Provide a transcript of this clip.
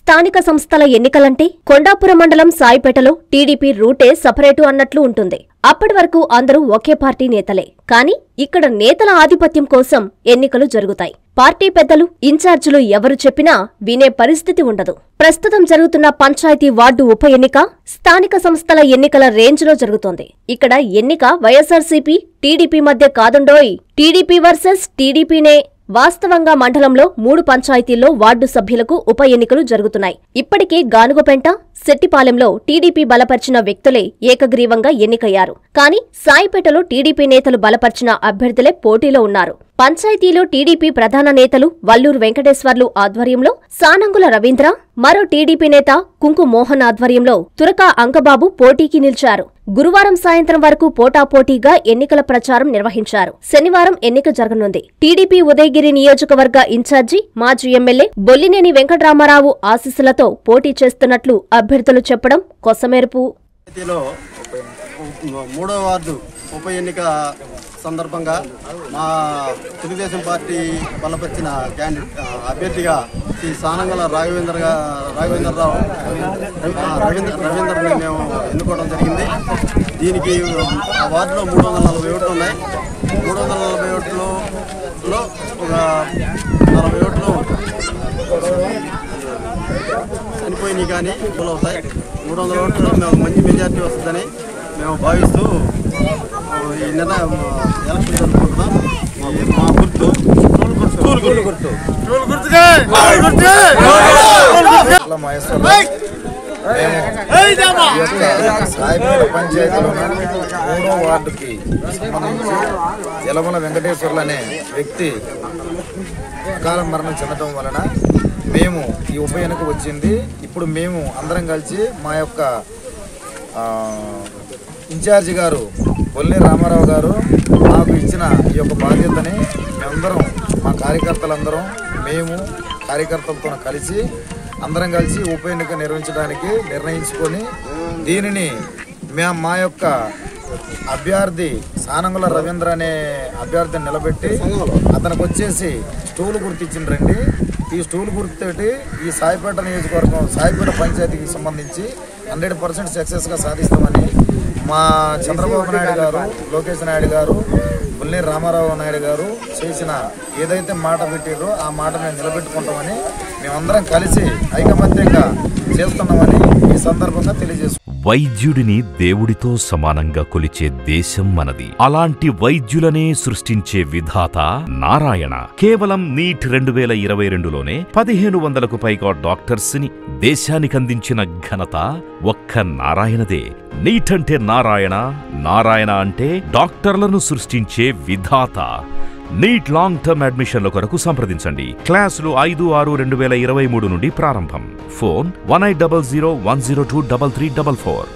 స్థానిక సంస్థల ఎన్నికలంటే కొండాపురం మండలం సాయిపేటలో టీడీపీ రూటే సపరేటు అన్నట్లు ఉంటుంది అప్పటి వరకు అందరూ ఒకే పార్టీ నేతలే కానీ ఇక్కడ నేతల ఆధిపత్యం కోసం ఎన్నికలు జరుగుతాయి పార్టీ పెద్దలు ఇన్ఛార్జీలు ఎవరు చెప్పినా వినే పరిస్థితి ఉండదు ప్రస్తుతం జరుగుతున్న పంచాయతీ వార్డు ఉప ఎన్నిక స్థానిక సంస్థల ఎన్నికల రేంజ్లో జరుగుతోంది ఇక్కడ ఎన్నిక వైఎస్ఆర్సీపీ టీడీపీ మధ్య కాదుండోయ్ టీడీపీ వర్సెస్ టీడీపీనే వాస్తవంగా మండలంలో మూడు పంచాయతీల్లో వార్డు సభ్యులకు ఉప ఎన్నికలు జరుగుతున్నాయి ఇప్పటికే గానుగపెంట సెట్టిపాలెంలో టీడీపీ బలపరిచిన వ్యక్తులే ఏకగ్రీవంగా ఎన్నికయ్యారు కానీ సాయిపేటలో టీడీపీ నేతలు బలపరిచిన అభ్యర్థులే పోటీలో ఉన్నారు పంచాయతీలో టీడీపీ ప్రధాన నేతలు వల్లూరు వెంకటేశ్వర్లు ఆధ్వర్యంలో సానంగుల రవీంద్ర మరో టీడీపీ నేత కుంకు మోహన్ ఆధ్వర్యంలో తురకా అంకబాబు పోటీకి నిలిచారు గురువారం సాయంత్రం వరకు పోటాపోటీగా ఎన్నికల ప్రచారం నిర్వహించారు శనివారం ఎన్నిక జరగనుంది టీడీపీ ఉదయగిరి నియోజకవర్గ ఇన్ఛార్జి మాజీ ఎమ్మెల్యే బొల్లినేని వెంకటరామారావు ఆశీస్సులతో పోటీ చేస్తున్నట్లు అభ్యర్థులు చెప్పడం కొసమెరుపు పంచాయతీలో మూడో వార్డు ఉప ఎన్నిక సందర్భంగా మా తెలుగుదేశం పార్టీ బలపరిచిన క్యాండిడేట్ అభ్యర్థిగా శ్రీ సానంగల రాఘవేంద్ర గా- రాఘవేంద్రరావు రవి- ఆ, రవీంద్ర రవీంద్రని మేము ఎన్నుకోవడం జరిగింది దీనికి ఆ వార్డులో మూడు వందల నలభై ఓట్లు ఉన్నాయి మూడు వందల నలభై ఓట్లు లో ఒక నలభై ఓట్లు చనిపోయినాయి కానీ ఫుల్ అవుతాయి మూడు వందల ఓట్లు మేము మంచి మెజార్టీ వస్తుందని మేము భావిస్తూ ఆ, ఈ నిర్ణయం ఆ, ఎలక్షన్ జరుపుకుంటున్నాం ఈ మా గుర్తు స్కూల్ గుర్తు అట్లా మహేశ్వరరావు. మేము ఈ యొక్క సాయిపేట పంచాయతీలో మూడో వార్డుకి సంబంధించి యలమల వెంకటేశ్వర్లు అనే వ్యక్తి అకాల మరణం చెందడం వలన మేము ఈ ఉప ఎన్నిక వచ్చింది ఇప్పుడు మేము అందరం కలిసి మా యొక్క ఆ, ఇన్ఛార్జి గారు బొల్లి రామారావు గారు మాకు ఇచ్చిన ఈ యొక్క బాధ్యతని మేమందరం మా కార్యకర్తలందరం మేము కార్యకర్తలతో కలిసి అందరం కలిసి ఉప ఎన్నిక నిర్వహించడానికి నిర్ణయించుకొని దీనిని మేము మా యొక్క అభ్యర్థి సానంగుల రవీంద్ర అనే అభ్యర్థిని నిలబెట్టి అతనికి వచ్చేసి స్టూల్ గుర్తించిండ్రండి ఈ స్టూల్ గుర్తుతోటి ఈ సాయిపేట నియోజకవర్గం సాయిపేట పంచాయతీకి సంబంధించి హండ్రెడ్ పర్సెంట్ సక్సెస్గా సాధిస్తామని మా చంద్రబాబు నాయుడు గారు లోకేష్ నాయుడు గారు బుల్లేరు రామారావు నాయుడు గారు చేసిన ఏదైతే మాట పెట్టారో ఆ మాట మేము నిలబెట్టుకుంటామని మేమందరం కలిసి ఐకమత్యంగా చేస్తున్నామని ఈ సందర్భంగా తెలియజేస్తున్నాం వైద్యుడిని దేవుడితో సమానంగా కొలిచే దేశం మనది అలాంటి వైద్యులనే సృష్టించే విధాత నారాయణ కేవలం నీట్ రెండు వేల ఇరవై రెండులోనే పదిహేను వందలకు పైగా డాక్టర్స్ ని దేశానికందించిన ఘనత ఒక్క నారాయణదే నీట్ అంటే నారాయణ నారాయణ అంటే డాక్టర్లను సృష్టించే విధాత నీట్ లాంగ్ టర్మ్ అడ్మిషన్ల కొరకు సంప్రదించండి క్లాసులు ఐదు ఆరు రెండు వేల ఇరవై మూడు నుండి ప్రారంభం phone one eight double zero one zero two double three double four